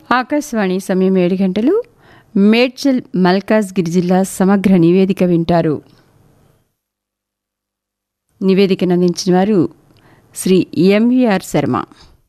ఆకాశవాణి సమయం ఏడు గంటలు మేడ్చల్ మల్కాజ్గిరి జిల్లా సమగ్ర నివేదిక వింటారు నివేదికను అందించిన వారు శ్రీ ఎంవిఆర్ శర్మ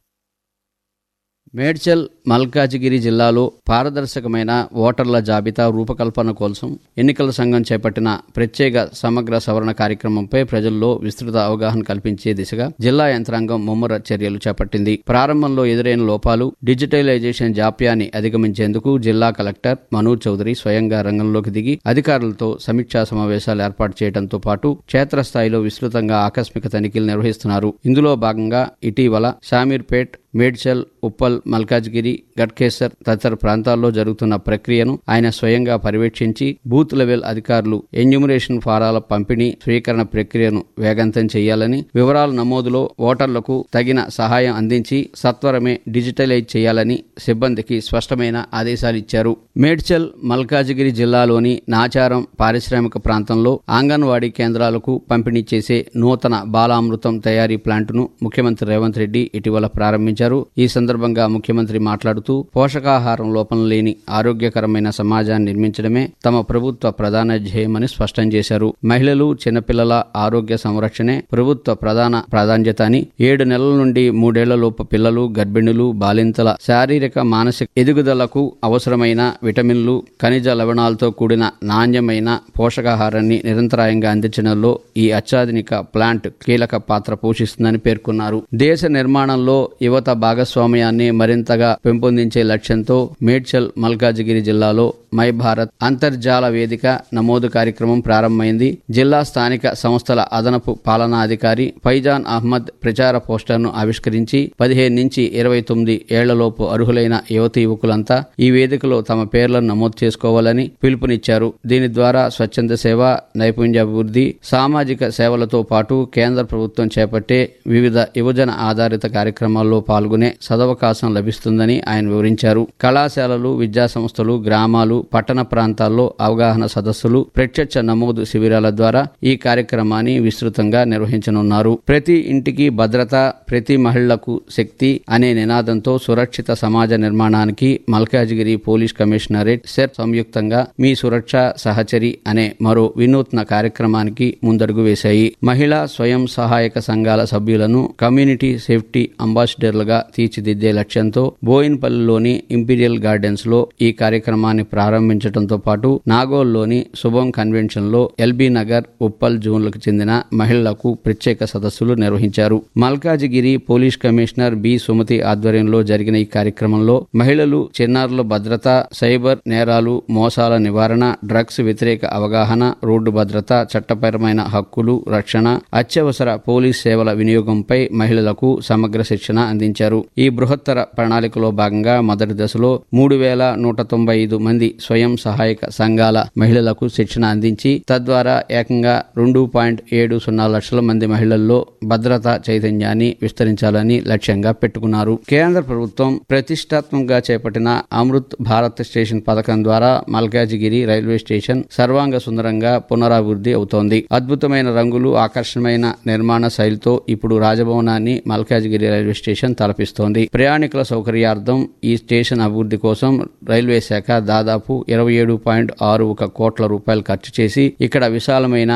మేడ్చల్ మల్కాజిగిరి జిల్లాలో పారదర్శకమైన ఓటర్ల జాబితా రూపకల్పన కోసం ఎన్నికల సంఘం చేపట్టిన ప్రత్యేక సమగ్ర సవరణ కార్యక్రమంపై ప్రజల్లో విస్తృత అవగాహన కల్పించే దిశగా జిల్లా యంత్రాంగం ముమ్మర చర్యలు చేపట్టింది ప్రారంభంలో ఎదురైన లోపాలు డిజిటలైజేషన్ జాప్యాన్ని అధిగమించేందుకు జిల్లా కలెక్టర్ మనోజ్ చౌదరి స్వయంగా రంగంలోకి దిగి అధికారులతో సమీక్షా సమావేశాలు ఏర్పాటు చేయడంతో పాటు క్షేత్రస్థాయిలో విస్తృతంగా ఆకస్మిక తనిఖీలు నిర్వహిస్తున్నారు ఇందులో భాగంగా ఇటీవల షామీర్పేట్ మేడ్చల్ ఉప్పల్ మల్కాజ్గిరి గట్కేసర్ తదితర ప్రాంతాల్లో జరుగుతున్న ప్రక్రియను ఆయన స్వయంగా పర్యవేక్షించి బూత్ లెవెల్ అధికారులు ఎన్యూమరేషన్ ఫారాల పంపిణీ స్వీకరణ ప్రక్రియను వేగంతం చేయాలని వివరాల నమోదులో ఓటర్లకు తగిన సహాయం అందించి సత్వరమే డిజిటలైజ్ చేయాలని సిబ్బందికి స్పష్టమైన ఆదేశాలు ఇచ్చారు మేడ్చల్ మల్కాజిగిరి జిల్లాలోని నాచారం పారిశ్రామిక ప్రాంతంలో ఆంగన్వాడీ కేంద్రాలకు పంపిణీ చేసే నూతన బాలామృతం తయారీ ప్లాంటును ముఖ్యమంత్రి రేవంత్ రెడ్డి ఇటీవల ప్రారంభించారు ఈ సందర్భంగా ముఖ్యమంత్రి మాట్లాడుతూ పోషకాహారం లోపం లేని ఆరోగ్యకరమైన సమాజాన్ని నిర్మించడమే తమ ప్రభుత్వ ప్రధాన ధ్యేయమని స్పష్టం చేశారు మహిళలు చిన్నపిల్లల ఆరోగ్య సంరక్షణే ప్రభుత్వ ప్రధాన ప్రాధాన్యత అని ఏడు నెలల నుండి మూడేళ్లలోపు పిల్లలు గర్భిణులు బాలింతల శారీరక మానసిక ఎదుగుదలకు అవసరమైన విటమిన్లు ఖనిజ లవణాలతో కూడిన నాణ్యమైన పోషకాహారాన్ని నిరంతరాయంగా అందించడంలో ఈ అత్యాధునిక ప్లాంట్ కీలక పాత్ర పోషిస్తుందని పేర్కొన్నారు దేశ నిర్మాణంలో యువత భాగస్వామ్యాన్ని మరింతగా పెంపొందించే లక్ష్యంతో మేడ్చల్ మల్కాజిగిరి జిల్లాలో మై భారత్ అంతర్జాల వేదిక నమోదు కార్యక్రమం ప్రారంభమైంది జిల్లా స్థానిక సంస్థల అదనపు పాలనా అధికారి ఫైజాన్ అహ్మద్ ప్రచార పోస్టర్ను ఆవిష్కరించి పదిహేను నుంచి ఇరవై తొమ్మిది ఏళ్లలోపు అర్హులైన యువతి యువకులంతా ఈ వేదికలో తమ పేర్లను నమోదు చేసుకోవాలని పిలుపునిచ్చారు దీని ద్వారా స్వచ్ఛంద సేవ నైపుణ్యాభివృద్ధి సామాజిక సేవలతో పాటు కేంద్ర ప్రభుత్వం చేపట్టే వివిధ యువజన ఆధారిత కార్యక్రమాల్లో పాల్గొనే సదవకాశం లభిస్తుందని ఆయన వివరించారు కళాశాలలు విద్యా సంస్థలు గ్రామాలు పట్టణ ప్రాంతాల్లో అవగాహన సదస్సులు ప్రత్యక్ష నమోదు శిబిరాల ద్వారా ఈ కార్యక్రమాన్ని విస్తృతంగా నిర్వహించనున్నారు ప్రతి ఇంటికి భద్రత ప్రతి మహిళలకు శక్తి అనే నినాదంతో సురక్షిత సమాజ నిర్మాణానికి మల్కాజిగిరి పోలీస్ కమిషనరేట్ సెర్ సంయుక్తంగా మీ సురక్ష సహచరి అనే మరో వినూత్న కార్యక్రమానికి ముందడుగు వేశాయి మహిళా స్వయం సహాయక సంఘాల సభ్యులను కమ్యూనిటీ సేఫ్టీ అంబాసిడర్లుగా తీర్చిదిద్దే లక్ష్యంతో బోయిన్పల్లిలోని ఇంపీరియల్ గార్డెన్స్ లో ఈ కార్యక్రమాన్ని ప్రారంభించడంతో పాటు నాగోల్లోని శుభం కన్వెన్షన్ లో ఎల్బీ నగర్ ఉప్పల్ జోన్లకు చెందిన మహిళలకు ప్రత్యేక సదస్సులు నిర్వహించారు Malkajgiri police commissioner B Sumathi ఆధ్వర్యంలో జరిగిన ఈ కార్యక్రమంలో మహిళలు చిన్నారుల భద్రత సైబర్ నేరాలు మోసాల నివారణ డ్రగ్స్ వ్యతిరేక అవగాహన రోడ్డు భద్రత చట్టపరమైన హక్కులు రక్షణ అత్యవసర పోలీస్ సేవల వినియోగంపై మహిళలకు సమగ్ర శిక్షణ అందించారు ఈ బృహత్తర ప్రణాళికలో భాగంగా మొదటి దశలో మూడు వేల నూట తొంభై ఐదు మంది స్వయం సహాయక సంఘాల మహిళలకు శిక్షణ అందించి తద్వారా ఏకంగా రెండు పాయింట్ ఏడు సున్నా లక్షల మంది మహిళల్లో భద్రతా చైతన్యాన్ని విస్తరించాలని లక్ష్యంగా పెట్టుకున్నారు కేంద్ర ప్రభుత్వం ప్రతిష్టాత్మకంగా చేపట్టిన అమృత్ భారత్ స్టేషన్ పథకం ద్వారా మల్కాజిగిరి రైల్వే స్టేషన్ సర్వాంగ సుందరంగా పునరాభివృద్ధి అవుతోంది అద్భుతమైన రంగులు ఆకర్షణమైన నిర్మాణ శైలితో ఇప్పుడు రాజభవనాన్ని మల్కాజిగిరి రైల్వే స్టేషన్ తలపిస్తోంది ప్రయాణికుల సౌకర్యార్థం ఈ స్టేషన్ అభివృద్ధి కోసం రైల్వే శాఖ దాదాపు ఇరవై ఏడు పాయింట్ ఆరు ఒక కోట్ల రూపాయలు ఖర్చు చేసి ఇక్కడ విశాలమైన